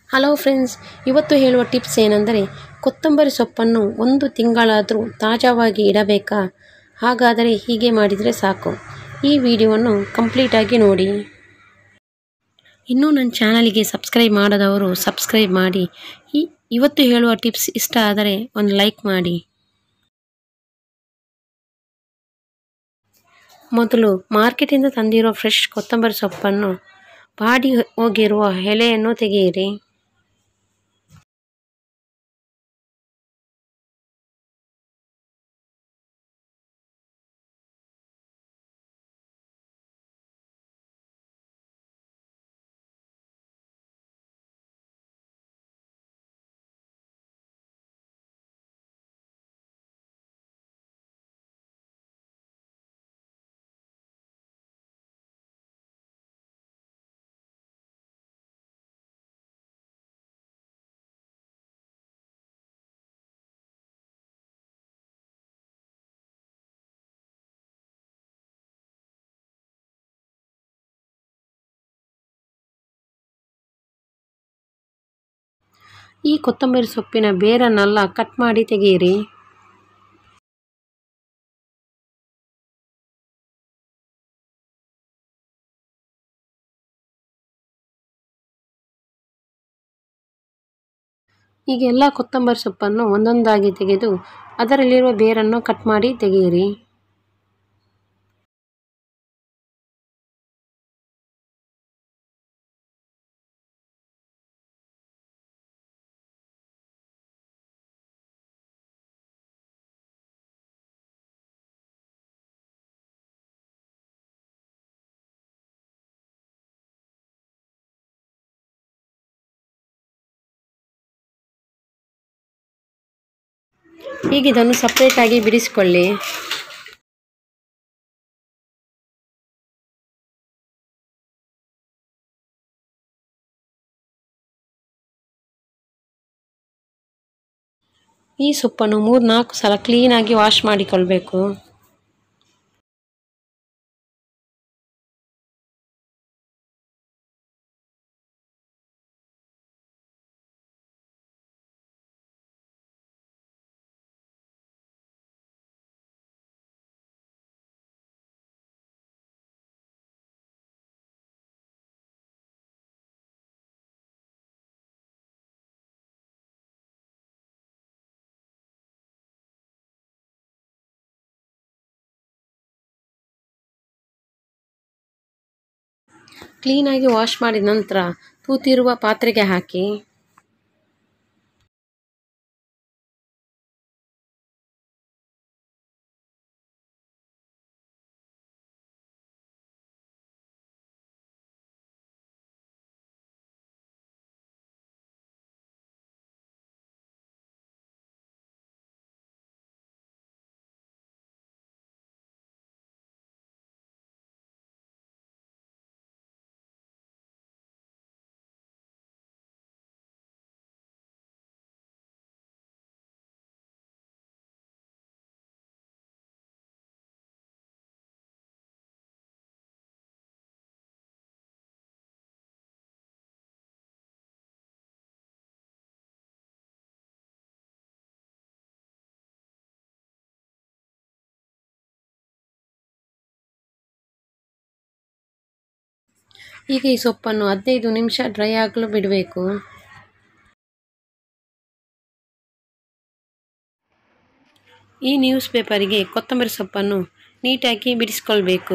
hello friends ಇವತ್ತು ಹೇಳುವ tips ಏನೆಂದರೆ ಕೊತ್ತಂಬರಿ ಸೊಪ್ಪನ್ನು ಒಂದು ತಿಂಗಳಾದರೂ ತಾಜಾವಾಗಿ ಇಡಬೇಕಾ ಹಾಗಾದರೆ ಹೀಗೆ ಮಾಡಿದರೆ ಸಾಕು ಈ ವಿಡಿಯೋವನ್ನು ಕಂಪ್ಲೀಟಾಗಿ ನೋಡಿ ಇನ್ನೂ ನನ್ನ ಚಾನಲಿಗೆ ಸಬ್ಸ್ಕ್ರೈಬ್ ಮಾಡದವರು ಸಬ್ಸ್ಕ್ರೈಬ್ ಮಾಡಿ ಈ ಇವತ್ತು ಹೇಳುವ ಟಿಪ್ಸ್ ಇಷ್ಟ ಆದರೆ ಒಂದು ಲೈಕ್ ಮಾಡಿ ಮೊದಲು ಮಾರ್ಕೆಟಿಂದ ತಂದಿರೋ ಫ್ರೆಶ್ ಕೊತ್ತಂಬರಿ ಸೊಪ್ಪನ್ನು ಬಾಡಿ ಹೋಗಿರುವ ಎಲೆಯನ್ನು ತೆಗೆಯಿರಿ ಈ ಕೊತ್ತಂಬರಿ ಸೊಪ್ಪಿನ ಬೇರನ್ನೆಲ್ಲ ಕಟ್ ಮಾಡಿ ತೆಗೆಯಿರಿ ಈಗ ಎಲ್ಲ ಕೊತ್ತಂಬರಿ ಸೊಪ್ಪನ್ನು ಒಂದೊಂದಾಗಿ ತೆಗೆದು ಅದರಲ್ಲಿರುವ ಬೇರನ್ನು ಕಟ್ ಮಾಡಿ ತೆಗೆಯಿರಿ ಈಗ ಇದನ್ನು ಸಪ್ರೇಟಾಗಿ ಬಿಡಿಸಿಕೊಳ್ಳಿ ಈ ಸೊಪ್ಪನ್ನು ಮೂರು ನಾಲ್ಕು ಸಲ ಕ್ಲೀನಾಗಿ ವಾಶ್ ಮಾಡಿಕೊಳ್ಬೇಕು ಕ್ಲೀನಾಗಿ ವಾಶ್ ಮಾಡಿದ ನಂತರ ತೂತಿರುವ ಪಾತ್ರೆಗೆ ಹಾಕಿ ಈಗ ಈ ಸೊಪ್ಪನ್ನು ಹದಿನೈದು ನಿಮಿಷ ಡ್ರೈ ಆಗಲು ಬಿಡಬೇಕು ಈ ನ್ಯೂಸ್ ಪೇಪರಿಗೆ ಕೊತ್ತಂಬರಿ ಸೊಪ್ಪನ್ನು ನೀಟಾಗಿ ಬಿಡಿಸ್ಕೊಳ್ಬೇಕು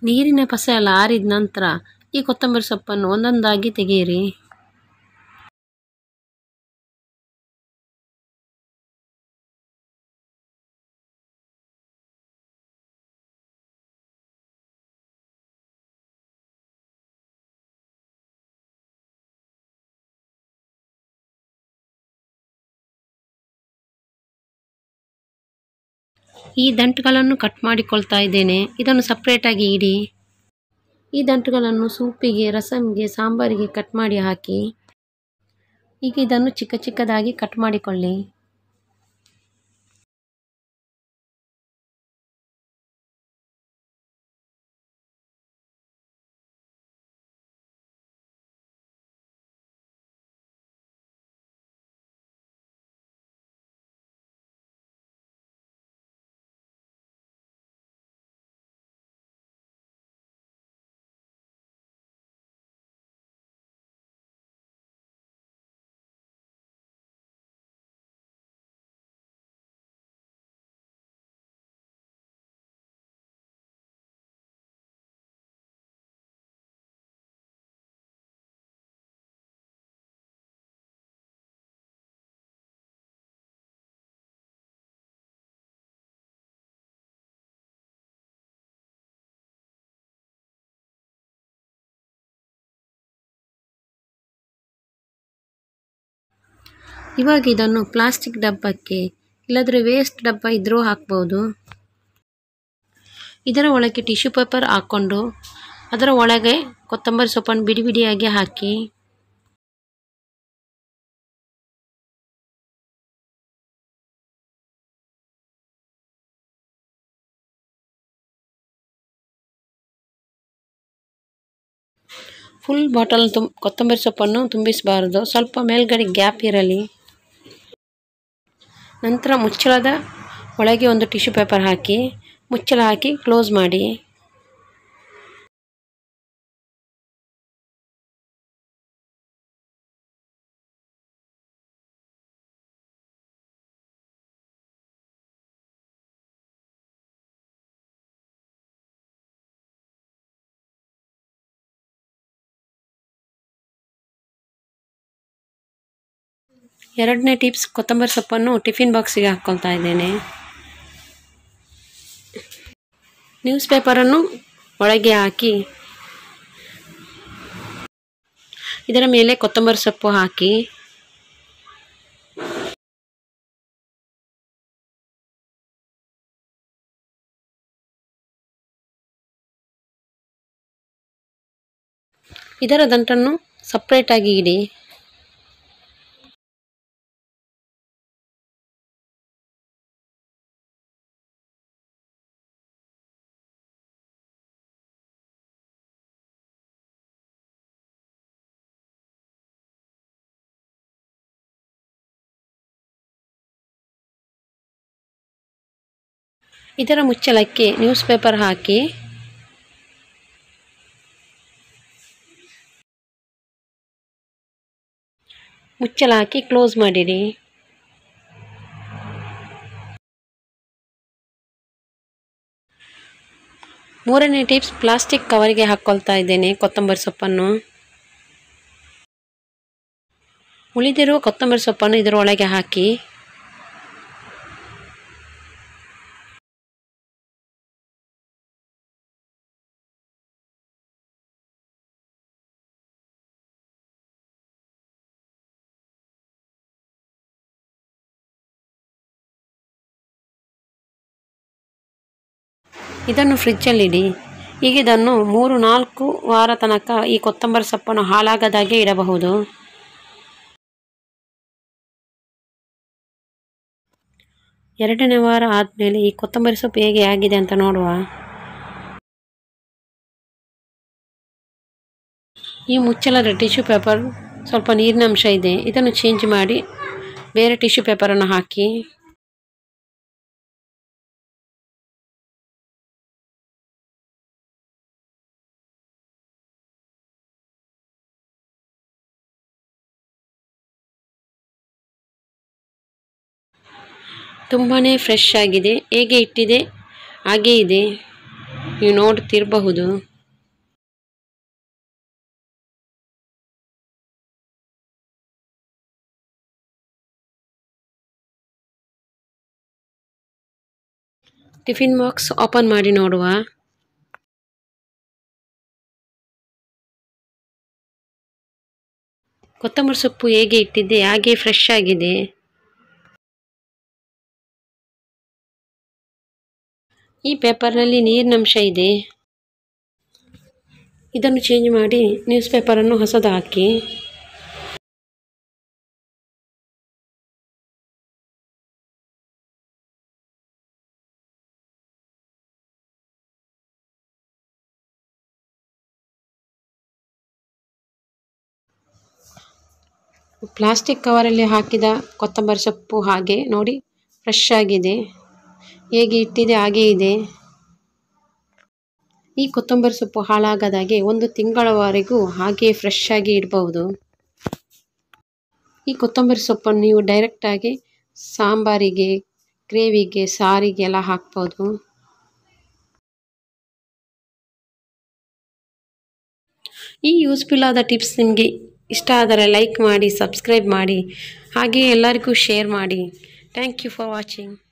ನೀರಿನ ಪಸೆ ಎಲ್ಲ ಆರಿದ ನಂತರ ಈ ಕೊತ್ತಂಬರಿ ಸೊಪ್ಪನ್ನು ಒಂದೊಂದಾಗಿ ತೆಗೆಯಿರಿ ಈ ದಂಟುಗಳನ್ನು ಕಟ್ ಮಾಡಿಕೊಳ್ತಾ ಇದ್ದೇನೆ ಇದನ್ನು ಸಪ್ರೇಟಾಗಿ ಇಡಿ ಈ ದಂಟುಗಳನ್ನು ಸೂಪಿಗೆ ರಸಮ್ಗೆ ಸಾಂಬಾರಿಗೆ ಕಟ್ ಮಾಡಿ ಹಾಕಿ ಈಗ ಇದನ್ನು ಚಿಕ್ಕ ಚಿಕ್ಕದಾಗಿ ಕಟ್ ಮಾಡಿಕೊಳ್ಳಿ ಇವಾಗ ಇದನ್ನು ಪ್ಲಾಸ್ಟಿಕ್ ಡಬ್ಬಕ್ಕೆ ಇಲ್ಲದ್ರೆ ವೇಸ್ಟ್ ಡಬ್ಬ ಇದ್ರೂ ಹಾಕ್ಬೋದು ಇದರ ಒಳಗೆ ಟಿಶ್ಯೂ ಪೇಪರ್ ಹಾಕ್ಕೊಂಡು ಅದರ ಒಳಗೆ ಕೊತ್ತಂಬರಿ ಸೊಪ್ಪನ್ನು ಬಿಡಿ ಬಿಡಿಯಾಗಿ ಹಾಕಿ ಫುಲ್ ಬಾಟಲ್ ತುಂ ಕೊತ್ತಂಬರಿ ಸೊಪ್ಪನ್ನು ತುಂಬಿಸಬಾರದು ಸ್ವಲ್ಪ ಮೇಲ್ಗಡೆ ಗ್ಯಾಪ್ ಇರಲಿ ನಂತರ ಮುಚ್ಚಳದ ಒಳಗೆ ಒಂದು ಟಿಶ್ಯೂ ಪೇಪರ್ ಹಾಕಿ ಮುಚ್ಚಳ ಹಾಕಿ ಕ್ಲೋಸ್ ಮಾಡಿ ಎರಡನೇ ಟಿಪ್ಸ್ ಕೊತ್ತಂಬರಿ ಸೊಪ್ಪನ್ನು ಟಿಫಿನ್ ಬಾಕ್ಸಿಗೆ ಹಾಕ್ಕೊಳ್ತಾ ಇದ್ದೇನೆ ನ್ಯೂಸ್ ಪೇಪರನ್ನು ಒಳಗೆ ಹಾಕಿ ಇದರ ಮೇಲೆ ಕೊತ್ತಂಬರಿ ಸೊಪ್ಪು ಹಾಕಿ ಇದರ ದಂಟನ್ನು ಸಪ್ರೇಟಾಗಿ ಇಡಿ ಇದರ ಮುಚ್ಚಳಕ್ಕೆ ನ್ಯೂಸ್ ಪೇಪರ್ ಹಾಕಿ ಮುಚ್ಚಳ ಹಾಕಿ ಕ್ಲೋಸ್ ಮಾಡಿರಿ ಮೂರನೇ ಟಿಪ್ಸ್ ಪ್ಲಾಸ್ಟಿಕ್ ಕವರಿಗೆ ಹಾಕ್ಕೊಳ್ತಾ ಇದ್ದೇನೆ ಕೊತ್ತಂಬರಿ ಸೊಪ್ಪನ್ನು ಉಳಿದಿರುವ ಕೊತ್ತಂಬರಿ ಸೊಪ್ಪನ್ನು ಇದರೊಳಗೆ ಹಾಕಿ ಇದನ್ನು ಫ್ರಿಜ್ಜಲ್ಲಿಡಿ ಈಗ ಇದನ್ನು ಮೂರು ನಾಲ್ಕು ವಾರ ತನಕ ಈ ಕೊತ್ತಂಬರಿ ಸೊಪ್ಪನ್ನು ಹಾಳಾಗದಾಗೆ ಇಡಬಹುದು ಎರಡನೇ ವಾರ ಆದಮೇಲೆ ಈ ಕೊತ್ತಂಬರಿ ಸೊಪ್ಪು ಹೇಗೆ ಆಗಿದೆ ಅಂತ ನೋಡುವ ಈ ಮುಚ್ಚಳದ ಟಿಶ್ಯೂ ಪೇಪರ್ ಸ್ವಲ್ಪ ನೀರಿನ ಅಂಶ ಇದೆ ಇದನ್ನು ಚೇಂಜ್ ಮಾಡಿ ಬೇರೆ ಟಿಶ್ಯೂ ಪೇಪರನ್ನು ಹಾಕಿ ತುಂಬಾ ಫ್ರೆಶ್ ಆಗಿದೆ ಹೇಗೆ ಇಟ್ಟಿದೆ ಹಾಗೇ ಇದೆ ನೀವು ನೋಡ್ತಿರಬಹುದು ಟಿಫಿನ್ ಬಾಕ್ಸ್ ಓಪನ್ ಮಾಡಿ ನೋಡುವ ಕೊತ್ತಂಬರಿ ಸೊಪ್ಪು ಹೇಗೆ ಇಟ್ಟಿದ್ದೆ ಹಾಗೆ ಫ್ರೆಶ್ ಆಗಿದೆ ಈ ಪೇಪರ್ನಲ್ಲಿ ನೀರಿನಂಶ ಇದೆ ಇದನ್ನು ಚೇಂಜ್ ಮಾಡಿ ನ್ಯೂಸ್ ಪೇಪರನ್ನು ಹೊಸದು ಹಾಕಿ ಪ್ಲಾಸ್ಟಿಕ್ ಕವರಲ್ಲಿ ಹಾಕಿದ ಕೊತ್ತಂಬರಿ ಸೊಪ್ಪು ಹಾಗೆ ನೋಡಿ ಫ್ರೆಶ್ ಆಗಿದೆ ಹೇಗೆ ಇಟ್ಟಿದೆ ಹಾಗೇ ಇದೆ ಈ ಕೊತ್ತಂಬರಿ ಸೊಪ್ಪು ಹಾಳಾಗದಾಗೆ ಒಂದು ತಿಂಗಳವರೆಗೂ ಹಾಗೆ ಫ್ರೆಶ್ ಆಗಿ ಇಡಬಹುದು ಈ ಕೊತ್ತಂಬರಿ ಸೊಪ್ಪನ್ನು ನೀವು ಡೈರೆಕ್ಟಾಗಿ ಸಾಂಬಾರಿಗೆ ಗ್ರೇವಿಗೆ ಸಾರಿಗೆ ಎಲ್ಲ ಹಾಕ್ಬೋದು ಈ ಯೂಸ್ಫುಲ್ ಆದ ಟಿಪ್ಸ್ ನಿಮಗೆ ಇಷ್ಟ ಆದರೆ ಲೈಕ್ ಮಾಡಿ ಸಬ್ಸ್ಕ್ರೈಬ್ ಮಾಡಿ ಹಾಗೆ ಎಲ್ಲರಿಗೂ ಶೇರ್ ಮಾಡಿ ಥ್ಯಾಂಕ್ ಯು ಫಾರ್ ವಾಚಿಂಗ್